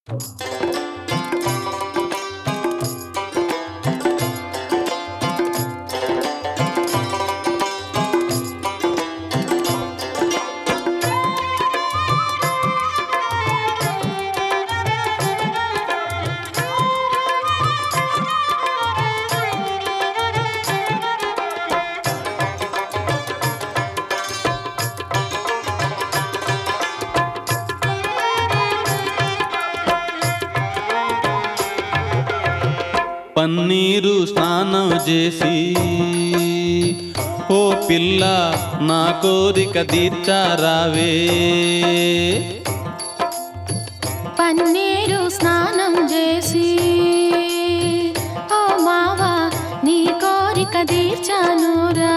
పన్నీరు స్నానం చేసి ఓ పిల్ల నా కోరిక తీర్చారావే పన్నీరు స్నానం చేసి ఓ మావా నీ కోరిక తీర్చానురా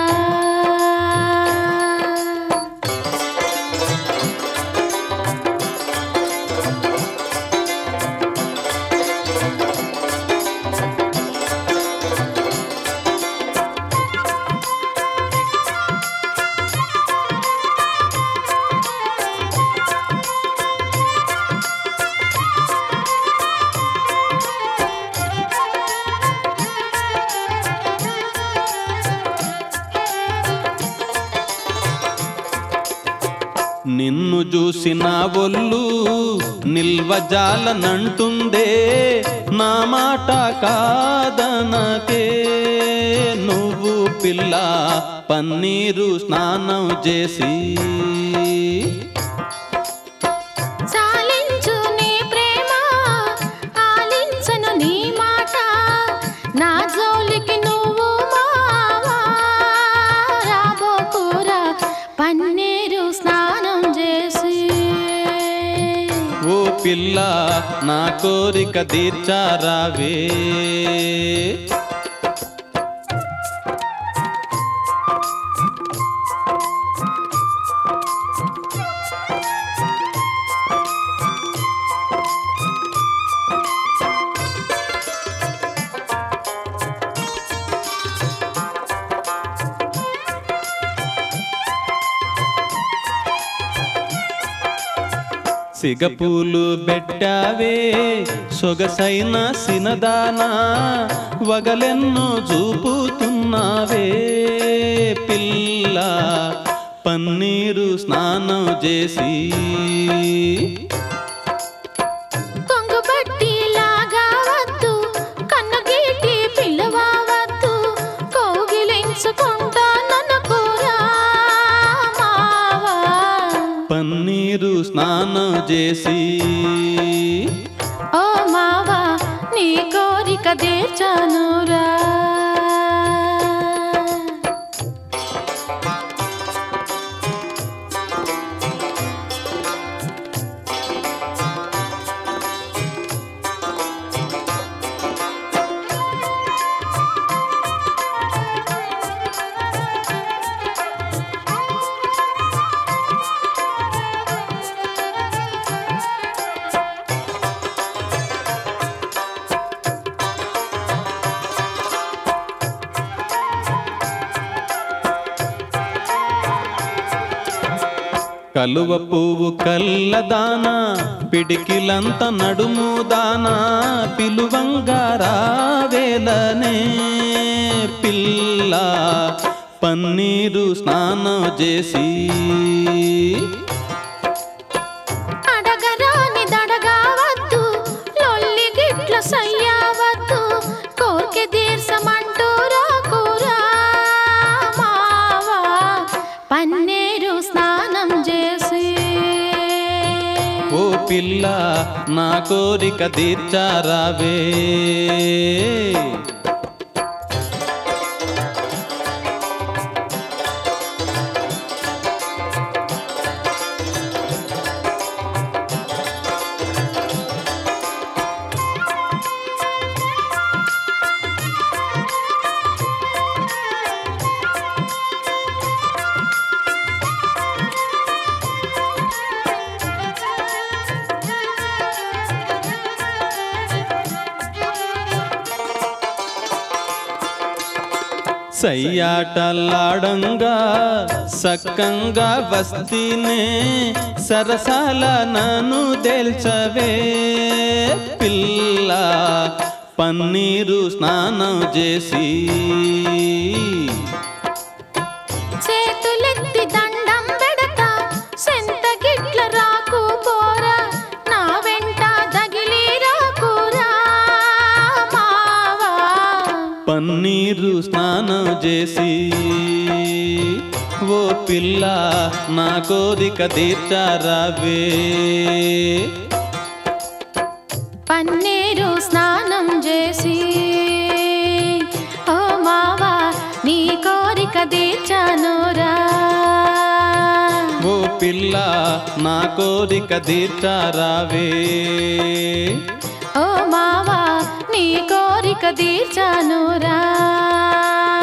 నిన్ను చూసిన ఒళ్ళు నిల్వజాలనంటుందే నా మాట కాదనకే నువ్వు పిల్ల పన్నీరు స్నానం చేసి చాలించు నీ ప్రేమ ఆలించను నీ మాట నా జోలికి నువ్వు మావా రాబోకురా పన్నీరు స్నానం చేసి ఓ పిల్ల నా కోరిక తీర్చారావే సిగపూలు పెట్టావే సొగసైన సినదానా వగలెన్నో చూపుతున్నావే పిల్ల పన్నీరు స్నానం చేసి కొంగుబట్టి లాగావద్దు కన్నగీటి పిల్లవావద్దు కౌగిలించుకుంటా నన్నకురా మావా పన్నీరు స్నానం చేసి ఓ మావా నీ కోరిక తీర్చానురా కలువ పువ్వు కల్లదానా పిడికిలంత నడుము దానా పిలువంగారావేలనే పిల్ల పన్నీరు స్నానం చేసి అడగరాని దడగావద్దు లొల్లి గిట్ల సయ్యావద్దు కోర్కె తీర్చమంటూ రాకురా మావా పన్నీరు స్నానం చేసి ఓ పిల్ల నా కోరిక తీర్చారావే సయ్యాటలాడంగా సక్కంగా వస్తీనే సరసాల నన్ను తెల్చవే పిల్ల పన్నీరు స్నానం చేసి చేతులెత్తి దండం పెడతా సెంత గిట్ల రాకు పోరా నా వెంట దగిలి రాకురా మావా పన్నీరు స్నానం చేసి ఓ పిల్ల నా కోరిక తీర్చారావే పన్నీరు స్నానం చేసి ఓ మావా నీ కోరిక తీర్చానురా ఓ పిల్ల నా కోరిక తీర్చారావే ఓ మావా నీ కోరిక తీర్చానురా